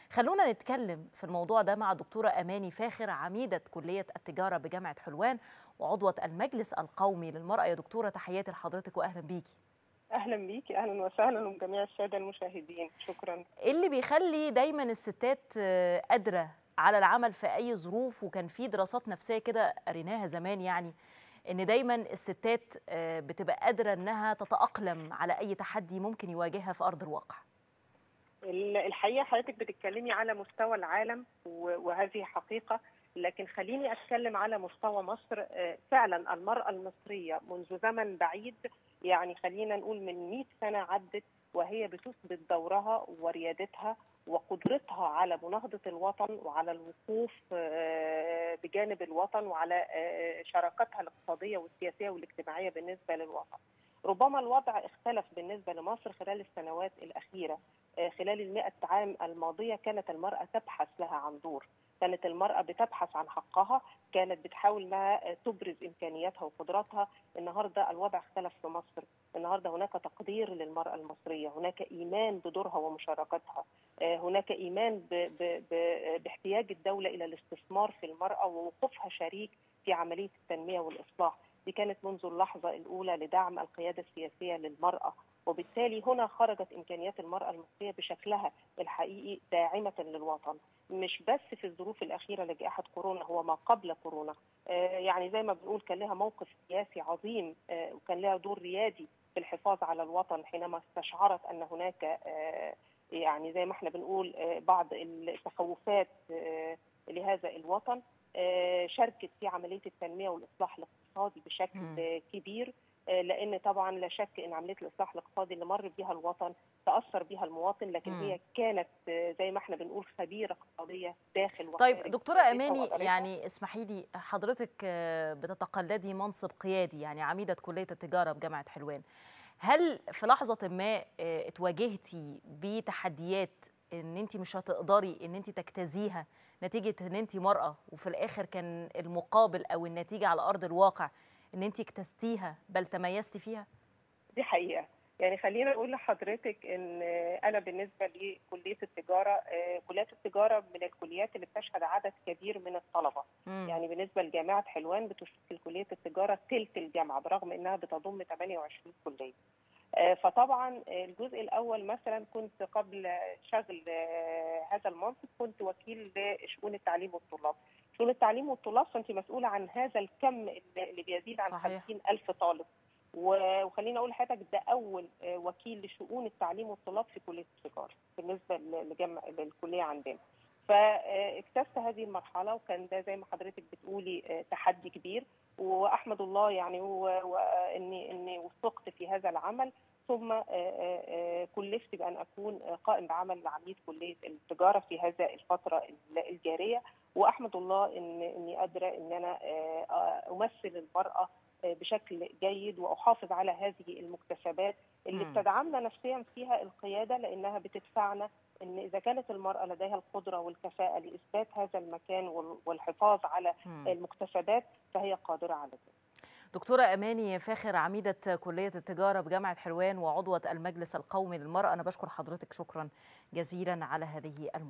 خلونا نتكلم في الموضوع ده مع الدكتورة أماني فاخر عميدة كلية التجارة بجامعة حلوان وعضوة المجلس القومي للمرأة يا دكتورة تحياتي لحضرتك وأهلا بيكي اهلا بيكي اهلا وسهلا وجميع الساده المشاهدين شكرا ايه اللي بيخلي دايما الستات قادره على العمل في اي ظروف وكان في دراسات نفسيه كده قريناها زمان يعني ان دايما الستات بتبقى قادره انها تتاقلم على اي تحدي ممكن يواجهها في ارض الواقع الحقيقه حضرتك بتتكلمي على مستوى العالم وهذه حقيقه لكن خليني اتكلم على مستوى مصر فعلا المراه المصريه منذ زمن بعيد يعني خلينا نقول من 100 سنه عدت وهي بتثبت دورها وريادتها وقدرتها على مناهضه الوطن وعلى الوقوف بجانب الوطن وعلى شراكتها الاقتصاديه والسياسيه والاجتماعيه بالنسبه للوطن. ربما الوضع اختلف بالنسبه لمصر خلال السنوات الاخيره خلال المئة عام الماضية كانت المرأة تبحث لها عن دور كانت المرأة بتبحث عن حقها كانت بتحاول انها تبرز امكانياتها وقدراتها النهارده الوضع اختلف في مصر النهارده هناك تقدير للمرأة المصرية هناك ايمان بدورها ومشاركتها هناك ايمان ب ب ب باحتياج الدولة الى الاستثمار في المرأة ووقوفها شريك في عملية التنمية والاصلاح دي كانت منذ اللحظة الأولى لدعم القيادة السياسية للمرأة وبالتالي هنا خرجت إمكانيات المرأة المصرية بشكلها الحقيقي داعمة للوطن مش بس في الظروف الأخيرة لجائحة كورونا هو ما قبل كورونا آه يعني زي ما بنقول كان لها موقف سياسي عظيم آه وكان لها دور ريادي في الحفاظ على الوطن حينما استشعرت أن هناك آه يعني زي ما احنا بنقول بعض التخوفات لهذا الوطن شاركت في عمليه التنميه والاصلاح الاقتصادي بشكل م. كبير لان طبعا لا شك ان عمليه الاصلاح الاقتصادي اللي مر بها الوطن تاثر بها المواطن لكن م. هي كانت زي ما احنا بنقول خبيره اقتصاديه داخل طيب دكتوره اماني يعني اسمحي لي حضرتك بتتقلدي منصب قيادي يعني عميده كليه التجاره بجامعه حلوان هل في لحظه ما اتواجهتي بتحديات ان انت مش هتقدري ان انت تجتازيها نتيجه ان انت مراه وفي الاخر كان المقابل او النتيجه على ارض الواقع ان انت اجتزتيها بل تميزتي فيها دي حقيقه يعني خلينا اقول لحضرتك ان انا بالنسبه لكليه التجاره كليه التجاره من الكليات اللي بتشهد عدد كبير من الطلبه م. يعني بالنسبه لجامعه حلوان بتشكل كليه التجاره ثلث الجامعه برغم انها بتضم 28 كليه فطبعا الجزء الاول مثلا كنت قبل شغل هذا المنصب كنت وكيل لشؤون التعليم والطلاب شؤون التعليم والطلاب فانت مسؤوله عن هذا الكم اللي بيزيد عن 50 الف طالب وخليني اقول لحضرتك ده اول وكيل لشؤون التعليم والطلاب في كليه التجاره بالنسبه لجمع للكليه عندنا فاكتسبت هذه المرحله وكان ده زي ما حضرتك بتقولي تحدي كبير واحمد الله يعني واني اني وفقت في هذا العمل ثم كلفت بان اكون قائم بعمل عميد كليه التجاره في هذا الفتره الجاريه واحمد الله ان اني قادره ان انا امثل المراه بشكل جيد واحافظ على هذه المكتسبات اللي بتدعمنا نفسيا فيها القياده لانها بتدفعنا ان اذا كانت المراه لديها القدره والكفاءه لاثبات هذا المكان والحفاظ على م. المكتسبات فهي قادره على ذلك. دكتورة أماني فاخر عميدة كلية التجارة بجامعة حلوان وعضوة المجلس القومي للمرأة أنا بشكر حضرتك شكرا جزيلا على هذه المرأة.